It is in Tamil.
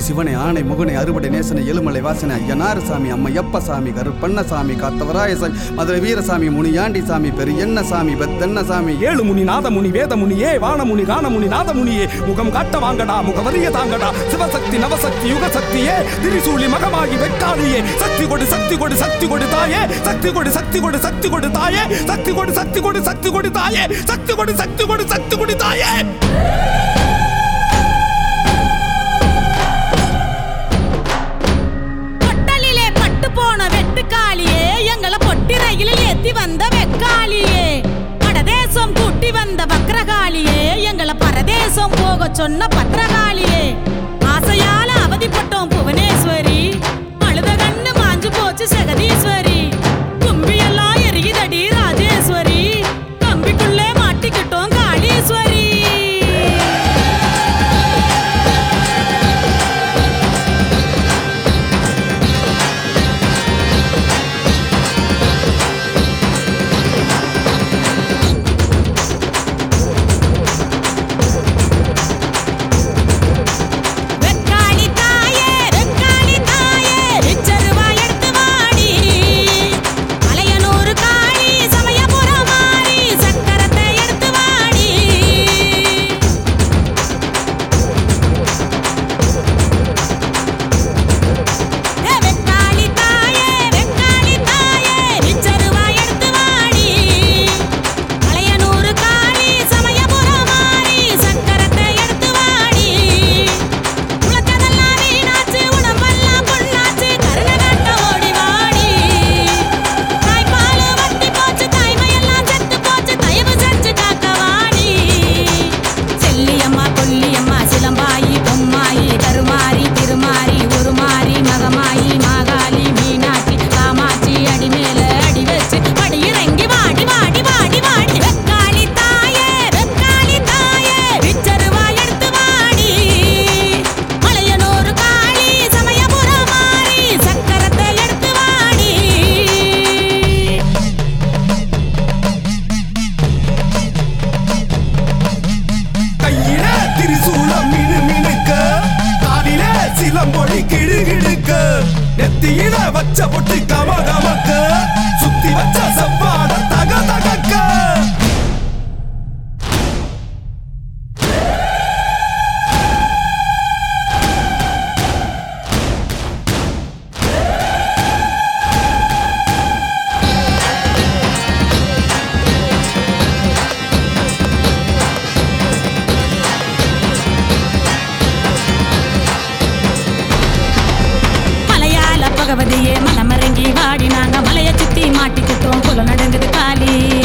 சிவனை ஆணை முகனை அறுபடை நேசனை எலுமலை வாசனை ஐயனாறு சாமி அம்மையப்ப சாமி கருப்பண்ண சாமி காத்தவராய சாமி மதுரை வீரசாமி முனியாண்டி சாமி பெரியண்ண சாமி பெத்தண்ண சாமி ஏழு முனி நாதமுனி வேதமுனியே வானமுனி கானமுனி நாதமுனியே முகம் காட்ட வாங்கடா முகவரிய தாங்கடா சிவசக்தி நவசக்தி யுகசக்தியே திரிசூலி மகமாகி வெக்காளியே சக்தி கொடு சக்தி கொடு சக்தி கொடு தாயே சக்தி கொடு சக்தி கொடு சக்தி கொடு தாயே சக்தி கொடு சக்தி கொடு சக்தி கொடு தாயே சக்தி கொடு சக்தி கொடு சக்தி கொடு தாயே பொட்டலிலே பட்டு போன வெட்டுக்காளியே எங்களை பொட்டி ரயிலில் ஏத்தி வந்த வெக்காளியே படதேசம் கூட்டி வந்த வக்ரகாளியே எங்களை பரதேசம் போக சொன்ன பத்திரகாளியே ஆசையால அவதிப்பட்டோம் புவனேஸ்வரி அழுத கண்ணு மாஞ்சு போச்சு ஜெகதீஸ்வரி கும்பியெல்லாம் எரியுதடி ராஜேஸ்வரி கம்பிக்குள்ளே மாட்டிக்கிட்டோம் காளீஸ்வரி வெக்காளி தாயே வெக்காளி தாயே ரிச்சருவா எடுத்து வாடி மலையனூர் காளி சமயபுரம் மாறி சக்கரத்தை எடுத்து வாடி ஏ வெக்காளி தாயே வெக்காளி தாயே ரிச்சருவா எடுத்து வாடி மலையனூர் காளி சமயபுரம் மாறி சக்கரத்தை எடுத்து வாடி உலகதெல்லாம் வீணாச்சு உடம்பெல்லாம் பொண்ணாச்சு கருணை கட்ட ஓடி வாடி தாய்ப்பால் வத்தி போச்சு தாய்மையெல்லாம் செத்து போச்சு தயவு செஞ்சு காக்க வாடி செல்லியம்மா கொல்லியம்மா சிலம்பாயி பொம்மாயி கருமாரி திருமாரி உருமாரி மகமாயி மாகாளி மீனாட்சி காமாட்சி அடி மேல அடி வச்சு படி இறங்கி வாடி வாடி வாடி வாடி வெக்காளி தாயே வெக்காளி தாயே விச்சருவா எடுத்து வாடி மலையனூர் காளி சமயபுரம் மாறி சக்கரத்தை எடுத்து வாடி கையில திரிசூலம் மினு மினுக்க காலில சிலம்பொழி கிடுகிடுக்க நெத்தியில வச்ச பொட்டு கம கமக்க சுத்தி வச்ச செவ்வாட தக தகக்க மலையாள பகவதியே மனமரங்கி வாடி நாங்க மலைய சுத்தி மாட்டிக்கிட்டோம் புல நடங்குது காலி